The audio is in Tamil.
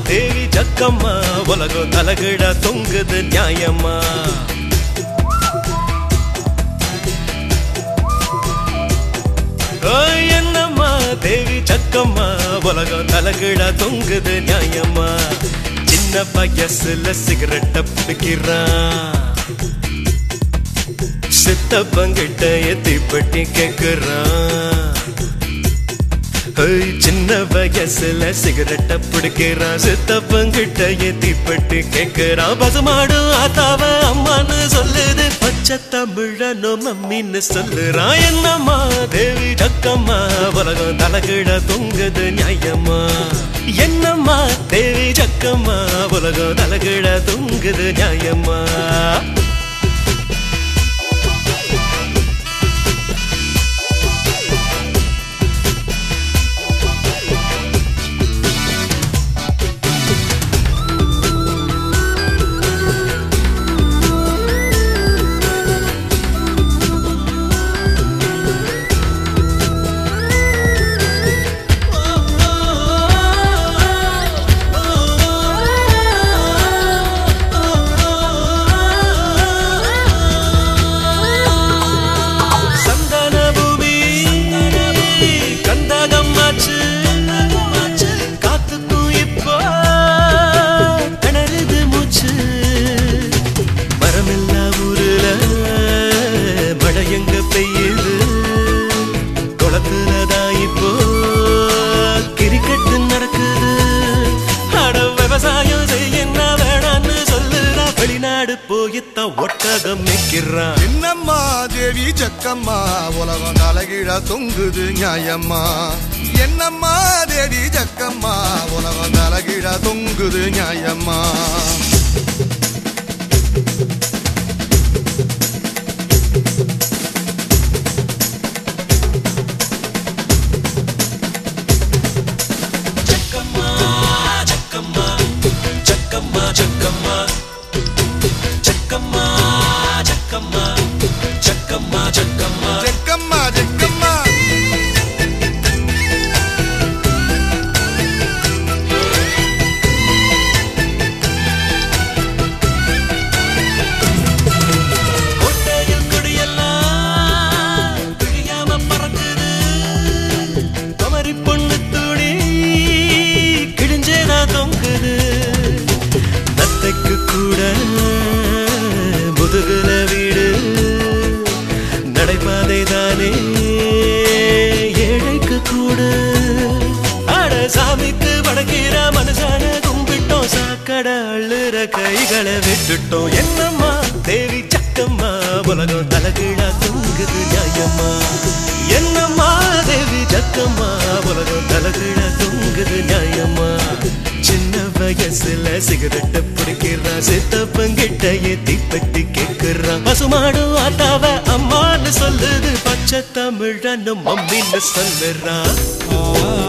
தேவி ஜக்கம்மா உலகம் தலகிட தொங்குது நியாயம்மா ஓய், என்னம்மா தேவி ஜக்கம்மா உலகம் தலகிட தொங்குது நியாயம்மா சின்ன பையசுல சிகரெட்ட பிடிக்கிறான் சித்தப்பங்கிட்ட எத்தி பட்டி கேக்குறான் ஏய், சின்ன வயசுல சிகரெட்ட பிடிக்கிறான் சித்தப்பங்கிட்ட எத்தி பட்டி கேக்குறான் பசுமாடு ஆத்தாவ அம்மான்னு சொல்லுது பச்சை தமிழனோ மம்மின்னு சொல்லுறான் என்னம்மா தேவி ஜக்கம்மா உலகம் தலகிட தொங்குது நியாயம்மா என்னம்மா தேவி ஜக்கம்மா உலகம் தலகிட தொங்குது நியாயம்மா சந்தன பூமி கந்தகம்மாச்சு காத்துக்கும் இப்போ கிணறுது மூச்சு மரமில்லா ஊருல மழை எங்க பெய்யுது குளத்துலதான் இப்போ கிரிக்கெட்டு நடக்குது அட விவசாயம் செய்ய என்ன வேணான்னு சொல்லுறா வெளிநாடு போயித்தான் ஒட்டகம் நிற்கிறான் என்னம்மா தேவி ஜக்கம்மா உலகம் தலைகீழ தொங்குது நியாயம்மா என்னம்மா தேவி ஜக்கம்மா உலகம் தலைகீழ தொங்குது நியாயம்மா ஜக்கம்மா ஜக்கம்மா ஜக்கம்மா ஜக்கம்மா ஜக்கம்மா ஜக்கம்மா ஜக்கம்மா ஜக்கம்மா ஜக்கம்மா ஜக்கம்மா கோட்டையில் கொடியெல்லாம் பிழியாம பறக்குது குமரி பொண்ணு துணி கிழிஞ்சேதா தொங்குது நத்தைக்கு கூட முதுகுல வீடு நடைபாதை தானே ஏழைக்கு கூட அட சாமிக்கு வடக்கிற மனுஷான கும்பிட்டோம் சாக்கட அள்ளுற கைகளை விட்டுட்டோம் என்னம்மா தேவி சக்கம்மா உலகம் தலகீழா தொங்குது நியாயம்மா என்னம்மா தேவி ஜக்கம்மா உலகம் தலகீழா தொங்குது நியாயம்மா சின்ன வயசுல சிகரெட்ட பிடிக்கிறான் சித்தப்பங்கிட்ட ஏத்தி பட்டி கேக்குறான் பசுமாடு ஆட்டாவ அம்மான்னு சொல்லுது பச்சை தமிழன்னு மம்மின்னு சொல்லுறான்